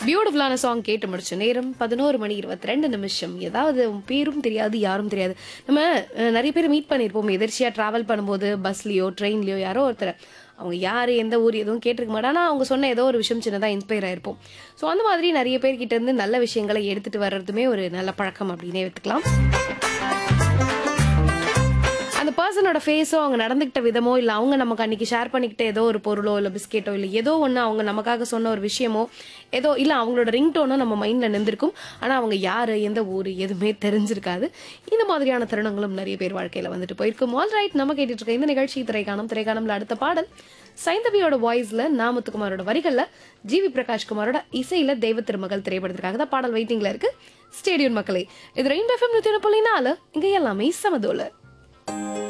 பியூட்டிஃபுல்லான சாங் கேட்டு முடிச்ச நேரம் பதினோரு மணி இருபத்தி ரெண்டு நிமிஷம் ஏதாவது உன் பேரும் தெரியாது யாரும் தெரியாது நம்ம அஹ், நிறைய பேர் மீட் பண்ணியிருப்போம் எதிர்ச்சியா டிராவல் பண்ணும்போது பஸ்லயோ ட்ரெயின்லயோ யாரோ ஒருத்தர் அவங்க யார் எந்த ஊர் எதுவும் கேட்டிருக்க மாட்டா ஆனால் அவங்க சொன்ன ஏதோ ஒரு விஷயம் சின்னதாக இன்ஸ்பயர் ஆயிருப்போம் ஸோ அந்த மாதிரி நிறைய பேர்கிட்ட இருந்து நல்ல விஷயங்களை எடுத்துட்டு வர்றதுமே ஒரு நல்ல பழக்கம் அப்படின்னே எடுத்துக்கலாம் அந்த பர்சனோட ஃபேஸோ அவங்க நடந்துக்கிட்ட விதமோ இல்லை அவங்க நமக்கு அன்னைக்கு ஷேர் பண்ணிக்கிட்ட ஏதோ ஒரு பொருளோ இல்லை பிஸ்கெட்டோ இல்லை ஏதோ ஒன்று அவங்க நமக்காக சொன்ன ஒரு விஷயமோ ஏதோ இல்லை அவங்களோட ரிங்டோனோ நம்ம மைண்டில் நின்றுருக்கும் ஆனால் அவங்க யார் எந்த ஊர் எதுவுமே தெரிஞ்சிருக்காது இந்த மாதிரியான தருணங்களும் நிறைய பேர் வாழ்க்கையில் வந்துட்டு போயிருக்கும் ஆல் ரைட் நம்ம கேட்டுட்டு இருக்க இந்த நிகழ்ச்சி திரைக்காணம் திரைக்காணம்ல அடுத்த பாடல் சைந்தவியோட வாய்ஸ்ல நாமுத்துக்குமாரோட வரிகள்ல ஜிவி பிரகாஷ் குமாரோட இசையில தெய்வ திருமகள் திரைப்படத்திற்காக தான் பாடல் வெயிட்டிங்ல இருக்கு ஸ்டேடியம் மக்களே இது ரெயின் எஃப்எம் நூத்தி ஒன்று புள்ளி நாலு இங்க எல்லாமே சமதோல